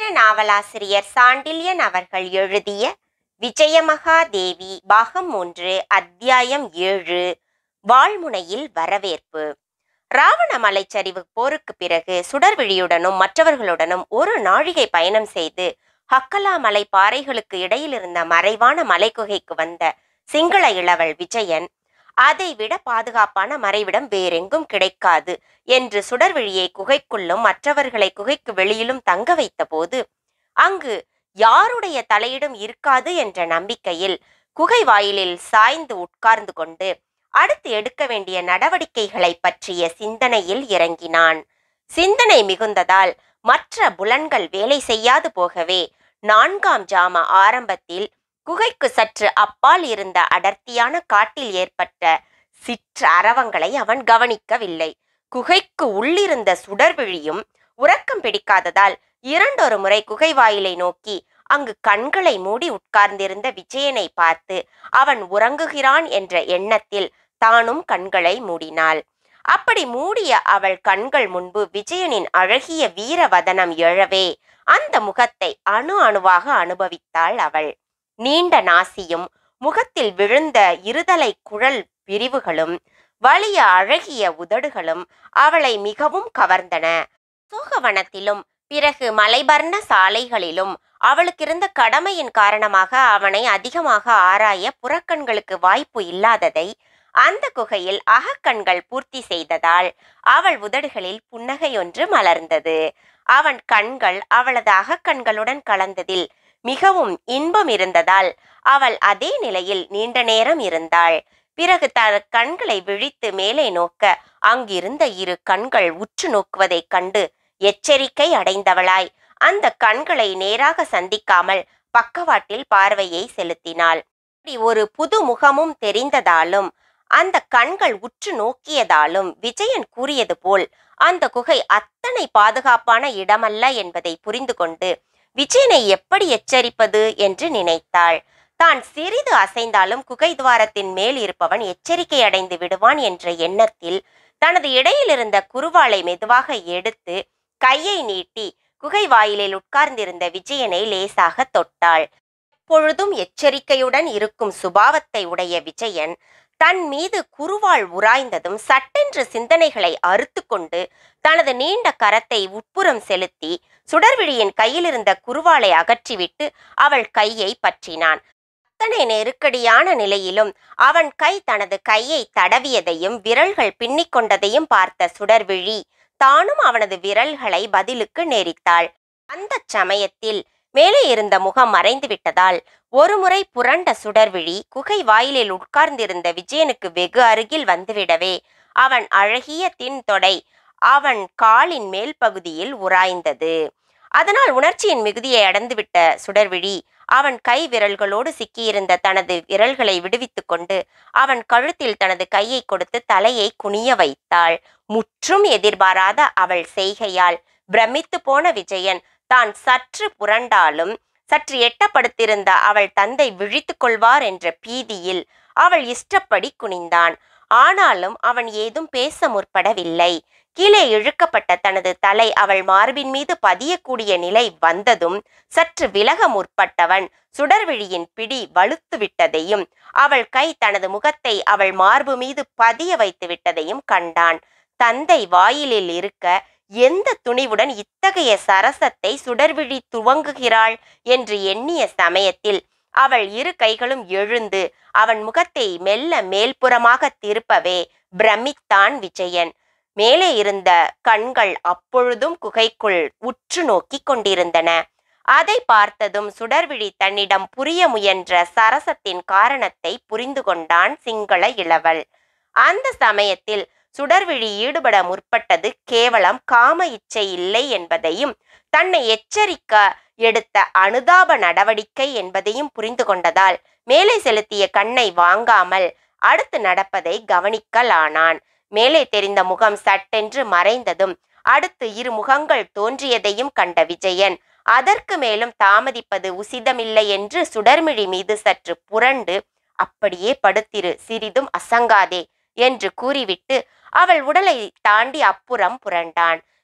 நாவலாசிரியர் சாண்டில்யன் அவர்கள் எழுதிய விஜயமகாதேவி பாகம் ஒன்று அத்தியாயம் ஏழு வாழ்முனையில் வரவேற்பு ராவண மலைச்சரிவு போருக்கு பிறகு சுடர்விழியுடனும் மற்றவர்களுடனும் ஒரு நாழிகை பயணம் செய்து ஹக்கலா மலை பாறைகளுக்கு இடையில் இருந்த மறைவான மலைக்குகைக்கு வந்த சிங்கள இளவல் விஜயன் அதைவிட பாதுகாப்பான மறைவிடம் வேறெங்கும் கிடைக்காது என்று சுடர்விழியை குகைக்குள்ளும் மற்றவர்களை குகைக்கு வெளியிலும் தங்க வைத்தபோது அங்கு யாருடைய தலையிடும் இருக்காது என்ற நம்பிக்கையில் குகை வாயிலில் சாய்ந்து உட்கார்ந்து கொண்டு அடுத்து எடுக்க வேண்டிய நடவடிக்கைகளை பற்றிய சிந்தனையில் இறங்கினான் சிந்தனை மிகுந்ததால் மற்ற புலன்கள் வேலை செய்யாது போகவே நான்காம் ஜாம ஆரம்பத்தில் குகைக்கு சற்று அப்பால் இருந்த அடர்த்தியான காட்டில் ஏற்பட்ட சிற்ற அரவங்களை அவன் கவனிக்கவில்லை குகைக்கு உள்ளிருந்த சுடர்விழியும் உறக்கம் பிடிக்காததால் இரண்டொரு முறை குகை வாயிலை நோக்கி அங்கு கண்களை மூடி உட்கார்ந்திருந்த விஜயனை பார்த்து அவன் உறங்குகிறான் என்ற எண்ணத்தில் தானும் கண்களை மூடினாள் அப்படி மூடிய அவள் கண்கள் முன்பு விஜயனின் அழகிய வீரவதனம் எழவே அந்த முகத்தை அணு அணுவாக அனுபவித்தாள் அவள் நீண்ட நாசியும் முகத்தில் விழுந்த இருதலை குழல் பிரிவுகளும் வலிய அழகிய உதடுகளும் அவளை மிகவும் கவர்ந்தன சோகவனத்திலும் பிறகு மலைபர்ண சாலைகளிலும் அவளுக்கிருந்த கடமையின் காரணமாக அவனை அதிகமாக ஆராய புறக்கண்களுக்கு வாய்ப்பு இல்லாததை அந்த குகையில் அகக்கண்கள் பூர்த்தி செய்ததால் அவள் உதடுகளில் புன்னகையொன்று மலர்ந்தது அவன் கண்கள் அவளது அகக்கண்களுடன் கலந்ததில் மிகவும் இன்பம் இருந்ததால் அவள் அதே நிலையில் நீண்ட நேரம் இருந்தாள் பிறகு தன் கண்களை விழித்து மேலே நோக்க அங்கிருந்த இரு கண்கள் உற்று நோக்குவதைக் கண்டு எச்சரிக்கை அடைந்தவளாய் அந்த கண்களை நேராக சந்திக்காமல் பக்கவாட்டில் பார்வையை செலுத்தினாள் இப்படி ஒரு புது முகமும் தெரிந்ததாலும் அந்த கண்கள் உற்று நோக்கியதாலும் விஜயன் கூறியது போல் அந்த குகை அத்தனை பாதுகாப்பான இடமல்ல என்பதை புரிந்து கொண்டு விஜயனை எப்படி எச்சரிப்பது என்று நினைத்தாள் தான் சிறிது அசைந்தாலும் குகை துவாரத்தின் மேல் இருப்பவன் எச்சரிக்கை அடைந்து விடுவான் என்ற எண்ணத்தில் தனது இடையில் இருந்த குருவாளை மெதுவாக எடுத்து கையை நீட்டி குகை வாயிலில் உட்கார்ந்திருந்த விஜயனை லேசாக தொட்டாள் எப்பொழுதும் எச்சரிக்கையுடன் இருக்கும் சுபாவத்தை உடைய விஜயன் தன் மீது குருவாள் உராய்ந்ததும் சட்டென்று சிந்தனைகளை அறுத்து கொண்டு தனது நீண்ட கரத்தை உட்புறம் செலுத்தி சுடர்விழியின் கையிலிருந்த குருவாளை அகற்றிவிட்டு அவள் கையை பற்றினான் அத்தனை நெருக்கடியான நிலையிலும் அவன் கை தனது கையை தடவியதையும் விரல்கள் பின்னிக் கொண்டதையும் பார்த்த சுடர்விழி தானும் அவனது விரல்களை பதிலுக்கு நெரித்தாள் அந்த சமயத்தில் மேலே இருந்த முகம் மறைந்து விட்டதால் ஒருமுறை புரண்ட சுடர்விழி குகை வாயிலில் உட்கார்ந்திருந்த விஜயனுக்கு வெகு அருகில் வந்துவிடவே அவன் அழகிய தின் தொடை அவன் காலின் மேல் பகுதியில் உராய்ந்தது அதனால் உணர்ச்சியின் மிகுதியை அடைந்துவிட்ட சுடர்விழி அவன் கை விரல்களோடு சிக்கியிருந்த தனது விரல்களை விடுவித்துக் கொண்டு அவன் கழுத்தில் தனது கையை கொடுத்து தலையை குனிய வைத்தாள் முற்றும் எதிர்பாராத அவள் செய்கையால் பிரமித்து போன விஜயன் தான் சற்று புரண்டாலும் சற்று எட்டப்படுத்திருந்த அவள் தந்தை விழித்துக் கொள்வார் என்ற பீதியில் அவள் இஷ்டப்படி குனிந்தான் ஆனாலும் அவன் ஏதும் பேச முற்படவில்லை கீழே இழுக்கப்பட்ட தனது தலை அவள் மார்பின் மீது பதியக்கூடிய நிலை வந்ததும் சற்று விலக முற்பட்டவன் சுடர்விழியின் பிடி வலுத்து விட்டதையும் அவள் கை தனது முகத்தை அவள் மார்பு மீது பதிய வைத்து விட்டதையும் கண்டான் தந்தை வாயிலில் இருக்க எந்த துணிவுடன் இத்தகைய சரசத்தை சுடர்விழி துவங்குகிறாள் என்று எண்ணிய சமயத்தில் அவள் இரு கைகளும் எழுந்து அவன் முகத்தை மெல்ல மேல்புறமாக திருப்பவே பிரமித்தான் விஜயன் மேலே இருந்த கண்கள் அப்பொழுதும் குகைக்குள் உற்று நோக்கிக் கொண்டிருந்தன அதை பார்த்ததும் சுடர்விழி தன்னிடம் புரிய முயன்ற சரசத்தின் காரணத்தை புரிந்து கொண்டான் சிங்கள இளவல் அந்த சமயத்தில் சுடர்விழி ஈடுபட முற்பட்டது கேவலம் காம இச்சை இல்லை என்பதையும் தன்னை எச்சரிக்க எடுத்த அனுதாப நடவடிக்கை என்பதையும் புரிந்து கொண்டதால் மேலே செலுத்திய கண்ணை வாங்காமல் அடுத்து நடப்பதை கவனிக்கலானான் மேலே தெரிந்த முகம் சட்டென்று மறைந்ததும் அடுத்து இரு முகங்கள் தோன்றியதையும் கண்ட விஜயன் அதற்கு மேலும் தாமதிப்பது உசிதமில்லை என்று சுடர்மிழி மீது சற்று புரண்டு அப்படியே படுத்திரு சிறிதும் அசங்காதே என்று கூறிவிட்டு அவள் உடலை தாண்டி அப்புறம் புரண்டான்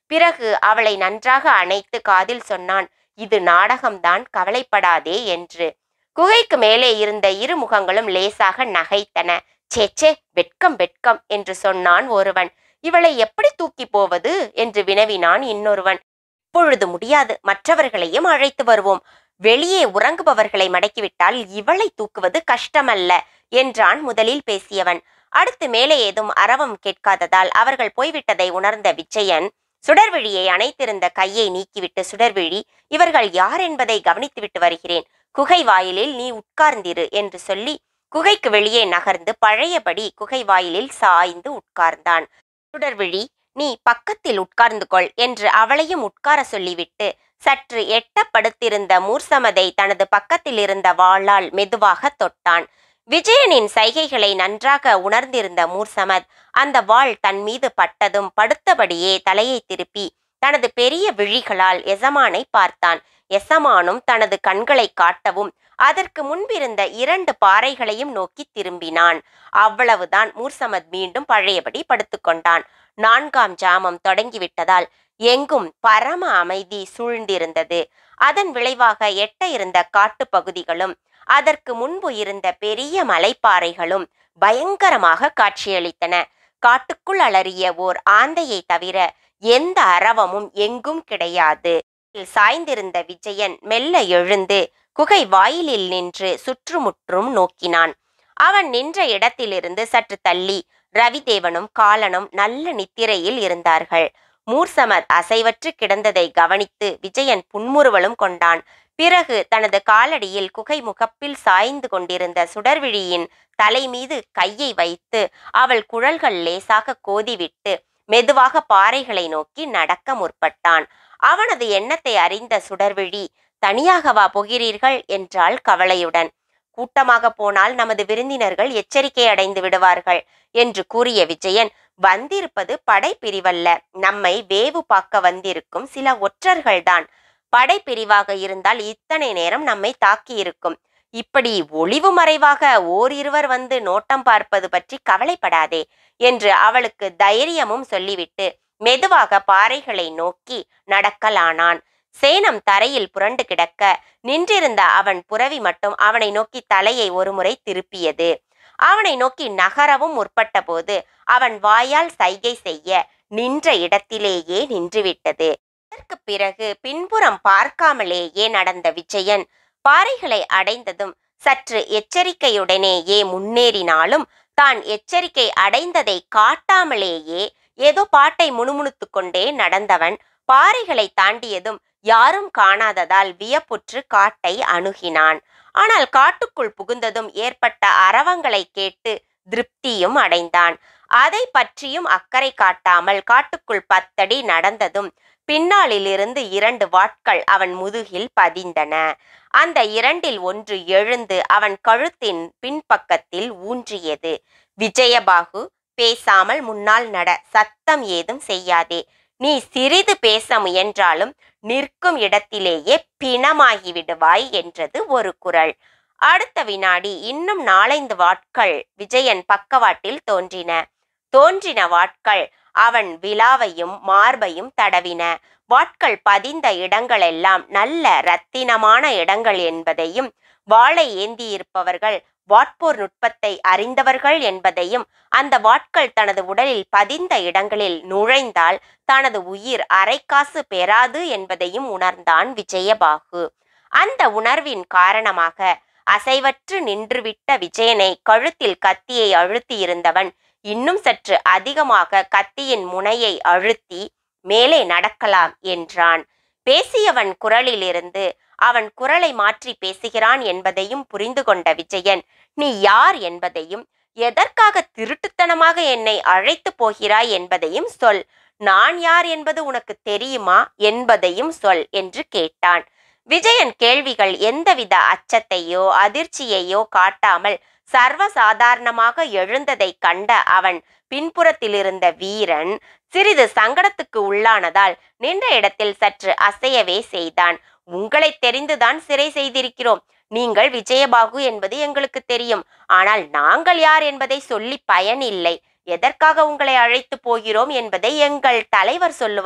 பிறகு அவளை நன்றாக அணைத்து காதில் சொன்னான் இது நாடகம்தான் கவலைப்படாதே என்று குகைக்கு மேலே இருந்த இரு முகங்களும் லேசாக நகைத்தன சேச்சே வெட்கம் வெட்கம் என்று சொன்னான் ஒருவன் இவளை எப்படி தூக்கி போவது என்று வினவினான் இன்னொருவன் இப்பொழுது முடியாது மற்றவர்களையும் அழைத்து வருவோம் வெளியே உறங்குபவர்களை மடக்கிவிட்டால் இவளை தூக்குவது கஷ்டமல்ல என்றான் முதலில் பேசியவன் அடுத்து மேலே ஏதும் அரவம் கேட்காததால் அவர்கள் போய்விட்டதை உணர்ந்த விஜயன் சுடர்விழியை அணைத்திருந்த கையை நீக்கிவிட்டு சுடர்விழி இவர்கள் யார் என்பதை கவனித்துவிட்டு வருகிறேன் குகை வாயிலில் நீ உட்கார்ந்திரு என்று சொல்லி குகைக்கு வெளியே நகர்ந்து பழையபடி குகை வாயிலில் சாய்ந்து உட்கார்ந்தான் சுடர்விழி நீ பக்கத்தில் உட்கார்ந்து கொள் என்று அவளையும் உட்கார சொல்லிவிட்டு சற்று எட்ட படுத்திருந்த மூர்சமதை தனது பக்கத்தில் இருந்த வாளால் மெதுவாக தொட்டான் விஜயனின் சைகைகளை நன்றாக உணர்ந்திருந்த மூர்சமத் அந்த வாள் தன் மீது பட்டதும் படுத்தபடியே தலையை திருப்பி தனது பெரிய விழிகளால் எசமானை பார்த்தான் எசமானும் தனது கண்களை காட்டவும் அதற்கு முன்பிருந்த இரண்டு பாறைகளையும் நோக்கி திரும்பினான் அவ்வளவுதான் மூர்சமத் மீண்டும் பழையபடி படுத்துக்கொண்டான் நான்காம் ஜாமம் தொடங்கிவிட்டதால் எங்கும் பரம அமைதி சூழ்ந்திருந்தது அதன் விளைவாக எட்ட இருந்த காட்டுப் பகுதிகளும் அதற்கு முன்பு இருந்த பெரிய மலைப்பாறைகளும் பயங்கரமாக காட்சியளித்தன காட்டுக்குள் அலறிய ஓர் ஆந்தையை தவிர எந்த அரவமும் எங்கும் கிடையாது சாய்ந்திருந்த விஜயன் மெல்ல எழுந்து குகை வாயிலில் நின்று சுற்றுமுற்றும் நோக்கினான் அவன் நின்ற இடத்திலிருந்து சற்று தள்ளி ரவிதேவனும் காலனும் நல்ல நித்திரையில் இருந்தார்கள் மூர்சமத் அசைவற்று கிடந்ததை கவனித்து விஜயன் புன்முறுவலும் கொண்டான் பிறகு தனது காலடியில் குகை முகப்பில் சாய்ந்து கொண்டிருந்த சுடர்விழியின் தலை மீது கையை வைத்து அவள் குழல்கள் லேசாக கோதிவிட்டு மெதுவாக பாறைகளை நோக்கி நடக்க முற்பட்டான் அவனது எண்ணத்தை அறிந்த சுடர்விழி தனியாகவா போகிறீர்கள் என்றாள் கவலையுடன் கூட்டமாக போனால் நமது விருந்தினர்கள் எச்சரிக்கை அடைந்து விடுவார்கள் என்று கூறிய விஜயன் வந்திருப்பது படைப்பிரிவல்ல நம்மை வேவு பார்க்க வந்திருக்கும் சில ஒற்றர்கள்தான் படைப்பிரிவாக இருந்தால் இத்தனை நேரம் நம்மை தாக்கியிருக்கும் இப்படி ஒளிவு மறைவாக ஓர் இருவர் வந்து நோட்டம் பார்ப்பது பற்றி கவலைப்படாதே என்று அவளுக்கு தைரியமும் சொல்லிவிட்டு மெதுவாக பாறைகளை நோக்கி நடக்கலானான் சேனம் தரையில் புரண்டு கிடக்க நின்றிருந்த அவன் புரவி மட்டும் அவனை நோக்கி தலையை ஒருமுறை திருப்பியது அவனை நோக்கி நகரவும் முற்பட்ட போது அவன் வாயால் சைகை செய்ய நின்ற இடத்திலேயே நின்றுவிட்டது அதற்கு பிறகு பின்புறம் பார்க்காமலேயே நடந்த விஜயன் பாறைகளை அடைந்ததும் சற்று எச்சரிக்கையுடனேயே முன்னேறினாலும் தான் எச்சரிக்கை அடைந்ததை காட்டாமலேயே ஏதோ பாட்டை முணுமுணுத்து கொண்டே நடந்தவன் பாறைகளை தாண்டியதும் யாரும் காணாததால் வியப்புற்று காட்டை அணுகினான் ஆனால் காட்டுக்குள் புகுந்ததும் ஏற்பட்ட அரவங்களை கேட்டு திருப்தியும் அடைந்தான் அதை பற்றியும் அக்கறை காட்டாமல் காட்டுக்குள் பத்தடி நடந்ததும் பின்னாளிலிருந்து இரண்டு வாட்கள் அவன் முதுகில் பதிந்தன அந்த இரண்டில் ஒன்று எழுந்து அவன் கழுத்தின் பின்பக்கத்தில் ஊன்றியது விஜயபாகு பேசாமல் முன்னால் நட சத்தம் ஏதும் செய்யாதே நீ சிறிது பேச முயன்றாலும் நிற்கும் இடத்திலேயே பிணமாகி விடுவாய் என்றது ஒரு குரல் அடுத்த வினாடி இன்னும் நாலைந்து வாட்கள் விஜயன் பக்கவாட்டில் தோன்றின தோன்றின வாட்கள் அவன் விலாவையும் மார்பையும் தடவின வாட்கள் பதிந்த இடங்களெல்லாம் நல்ல இரத்தினமான இடங்கள் என்பதையும் வாளை ஏந்தியிருப்பவர்கள் வாட்போர் நுட்பத்தை அறிந்தவர்கள் என்பதையும் அந்த வாட்கள் தனது உடலில் பதிந்த இடங்களில் நுழைந்தால் தனது உயிர் அரைக்காசு பெறாது என்பதையும் உணர்ந்தான் விஜயபாகு அந்த உணர்வின் காரணமாக அசைவற்று நின்றுவிட்ட விஜயனை கழுத்தில் கத்தியை அழுத்தியிருந்தவன் இன்னும் சற்று அதிகமாக கத்தியின் முனையை அழுத்தி மேலே நடக்கலாம் என்றான் பேசியவன் குரலிலிருந்து அவன் குரலை மாற்றி பேசுகிறான் என்பதையும் புரிந்து கொண்ட விஜயன் நீ யார் என்பதையும் எதற்காக திருட்டுத்தனமாக என்னை அழைத்து போகிறாய் என்பதையும் சொல் நான் யார் என்பது உனக்கு தெரியுமா என்பதையும் சொல் என்று கேட்டான் விஜயன் கேள்விகள் எந்தவித அச்சத்தையோ அதிர்ச்சியையோ காட்டாமல் சர்வசாதாரணமாக எழுந்ததை கண்ட அவன் பின்புறத்திலிருந்த வீரன் சிறிது சங்கடத்துக்கு உள்ளானதால் நின்ற இடத்தில் சற்று அசையவே செய்தான் உங்களை தெரிந்துதான் சிறை செய்திருக்கிறோம் நீங்கள் விஜயபாகு என்பது எங்களுக்கு தெரியும் ஆனால் நாங்கள் யார் என்பதை சொல்லி பயனில்லை எதற்காக உங்களை அழைத்து போகிறோம் என்பதை எங்கள் தலைவர் சொல்லுவார்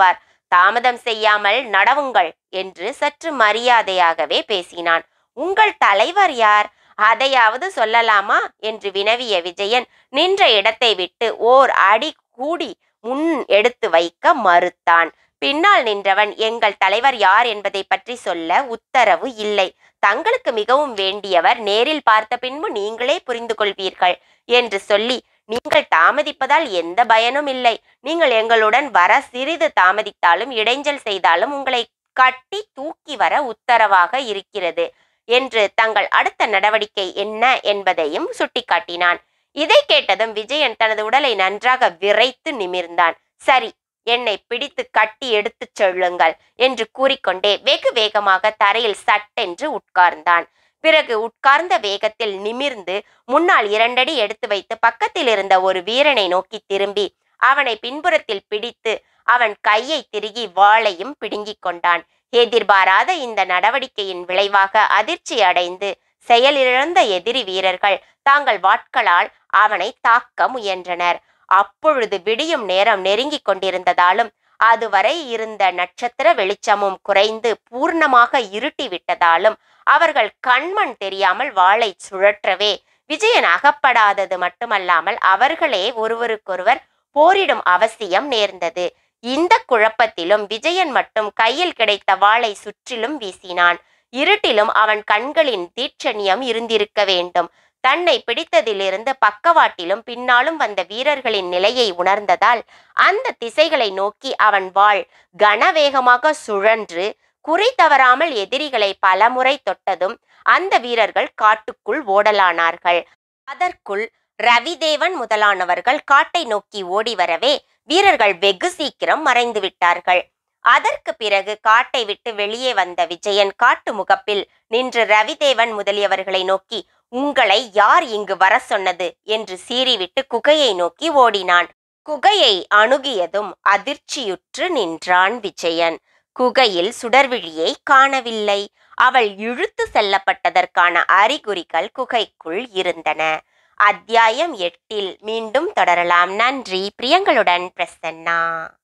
தாமதம் செய்யாமல் நடவுங்கள் என்று சற்று மரியாதையாகவே பேசினான் உங்கள் தலைவர் யார் அதையாவது சொல்லலாமா என்று வினவிய விஜயன் நின்ற இடத்தை விட்டு ஓர் அடி கூடி முன் எடுத்து வைக்க மறுத்தான் பின்னால் நின்றவன் எங்கள் தலைவர் யார் என்பதை பற்றி சொல்ல உத்தரவு இல்லை தங்களுக்கு மிகவும் வேண்டியவர் நேரில் பார்த்த பின்பு நீங்களே புரிந்து கொள்வீர்கள் என்று சொல்லி நீங்கள் தாமதிப்பதால் எந்த பயனும் இல்லை நீங்கள் எங்களுடன் வர சிறிது தாமதித்தாலும் இடைஞ்சல் செய்தாலும் உங்களை கட்டி தூக்கி வர உத்தரவாக இருக்கிறது என்று தங்கள் அடுத்த நடவடிக்கை என்ன என்பதையும் சுட்டிக்காட்டினான் இதை கேட்டதும் விஜயன் தனது உடலை நன்றாக விரைத்து நிமிர்ந்தான் சரி என்னை பிடித்து கட்டி எடுத்துச் செல்லுங்கள் என்று கூறிக்கொண்டே வெகு வேகமாக தரையில் சட்டென்று உட்கார்ந்தான் பிறகு உட்கார்ந்த வேகத்தில் நிமிர்ந்து முன்னால் இரண்டடி எடுத்து வைத்து பக்கத்தில் இருந்த ஒரு வீரனை நோக்கி திரும்பி அவனை பின்புறத்தில் பிடித்து அவன் கையை திருகி வாளையும் பிடுங்கிக் கொண்டான் எதிர்பாராத இந்த நடவடிக்கையின் விளைவாக அதிர்ச்சி அடைந்து செயலிழந்த எதிரி வீரர்கள் தாங்கள் வாட்களால் அவனை தாக்க முயன்றனர் அப்பொழுது விடியும் நேரம் நெருங்கிக் கொண்டிருந்ததாலும் அதுவரை இருந்த நட்சத்திர வெளிச்சமும் குறைந்து பூர்ணமாக இருட்டி விட்டதாலும் அவர்கள் கண்மண் தெரியாமல் வாளை சுழற்றவே விஜயன் அகப்படாதது மட்டுமல்லாமல் அவர்களே ஒருவருக்கொருவர் போரிடும் அவசியம் நேர்ந்தது இந்த குழப்பத்திலும் விஜயன் மட்டும் கையில் கிடைத்த வாளை சுற்றிலும் வீசினான் இருட்டிலும் அவன் கண்களின் தீட்சண்யம் இருந்திருக்க வேண்டும் தன்னை பிடித்ததிலிருந்து பக்கவாட்டிலும் பின்னாலும் வந்த வீரர்களின் நிலையை உணர்ந்ததால் அந்த திசைகளை நோக்கி அவன் வாள் கனவேகமாக சுழன்று குறி தவறாமல் எதிரிகளை பலமுறை தொட்டதும் அந்த வீரர்கள் காட்டுக்குள் ஓடலானார்கள் அதற்குள் ரவிதேவன் முதலானவர்கள் காட்டை நோக்கி ஓடி வரவே வீரர்கள் வெகு சீக்கிரம் மறைந்து விட்டார்கள் அதற்கு பிறகு காட்டை விட்டு வெளியே வந்த விஜயன் காட்டு முகப்பில் நின்று ரவிதேவன் முதலியவர்களை நோக்கி உங்களை யார் இங்கு வர சொன்னது என்று சீறிவிட்டு குகையை நோக்கி ஓடினான் குகையை அணுகியதும் அதிர்ச்சியுற்று நின்றான் விஜயன் குகையில் சுடர்விழியை காணவில்லை அவள் இழுத்து செல்லப்பட்டதற்கான அறிகுறிகள் குகைக்குள் இருந்தன அத்தியாயம் எட்டில் மீண்டும் தொடரலாம் நன்றி பிரியங்களுடன் பிரசன்னா